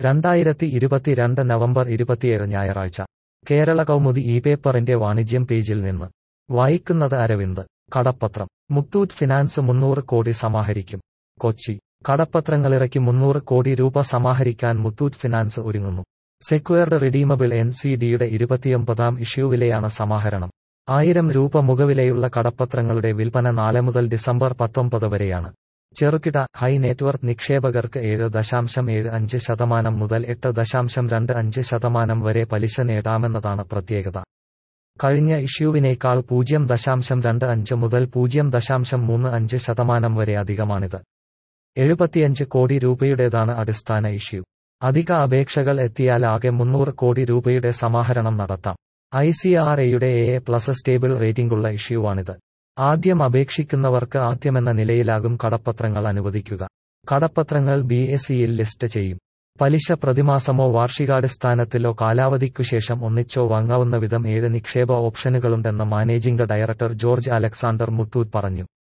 രണ്ടായിരത്തി ഇരുപത്തിരണ്ട് നവംബർ ഇരുപത്തിയേഴ് ഞായറാഴ്ച കേരള കൗമുദി ഈ പേപ്പറിന്റെ വാണിജ്യം പേജിൽ നിന്ന് വായിക്കുന്നത് അരവിന്ദ് കടപ്പത്രം മുത്തൂറ്റ് ഫിനാൻസ് മുന്നൂറ് കോടി സമാഹരിക്കും കൊച്ചി കടപ്പത്രങ്ങളിറക്കി മുന്നൂറ് കോടി രൂപ സമാഹരിക്കാൻ മുത്തൂറ്റ് ഫിനാൻസ് ഒരുങ്ങുന്നു സെക്വയർഡ് റിഡീമബിൾ എൻ സി ഡിയുടെ ഇരുപത്തിയൊമ്പതാം ഇഷ്യൂവിലെയാണ് സമാഹരണം ആയിരം രൂപ മുഖവിലയുള്ള കടപ്പത്രങ്ങളുടെ വിൽപ്പന നാളെ മുതൽ ഡിസംബർ പത്തൊമ്പത് വരെയാണ് ചെറുകിട ഹൈ നെറ്റ്വർത്ത് നിക്ഷേപകർക്ക് ഏഴ് ദശാംശം ഏഴ് അഞ്ച് ശതമാനം മുതൽ എട്ട് ദശാംശം രണ്ട് അഞ്ച് ശതമാനം വരെ പലിശ നേടാമെന്നതാണ് പ്രത്യേകത കഴിഞ്ഞ ഇഷ്യൂവിനേക്കാൾ പൂജ്യം ദശാംശം രണ്ട് അഞ്ച് മുതൽ പൂജ്യം ദശാംശം മൂന്ന് അഞ്ച് ശതമാനം വരെ അധികമാണിത് എഴുപത്തിയഞ്ച് കോടി രൂപയുടേതാണ് അടിസ്ഥാന ഇഷ്യൂ അധിക അപേക്ഷകൾ എത്തിയാൽ ആകെ മുന്നൂറ് കോടി രൂപയുടെ സമാഹരണം നടത്താം ഐ സി ആർ എയുടെ എ പ്ലസ് സ്റ്റേബിൾ റേറ്റിംഗുള്ള ഇഷ്യൂവാണിത് ആദ്യം അപേക്ഷിക്കുന്നവർക്ക് ആദ്യമെന്ന നിലയിലാകും കടപ്പത്രങ്ങൾ അനുവദിക്കുക കടപ്പത്രങ്ങൾ ബി എസ് സിയിൽ ലിസ്റ്റ് ചെയ്യും പലിശ പ്രതിമാസമോ വാർഷികാടിസ്ഥാനത്തിലോ കാലാവധിക്കുശേഷം ഒന്നിച്ചോ വാങ്ങാവുന്ന വിധം ഏഴ് നിക്ഷേപ ഓപ്ഷനുകളുണ്ടെന്ന് managing director George Alexander Muthoot പറഞ്ഞു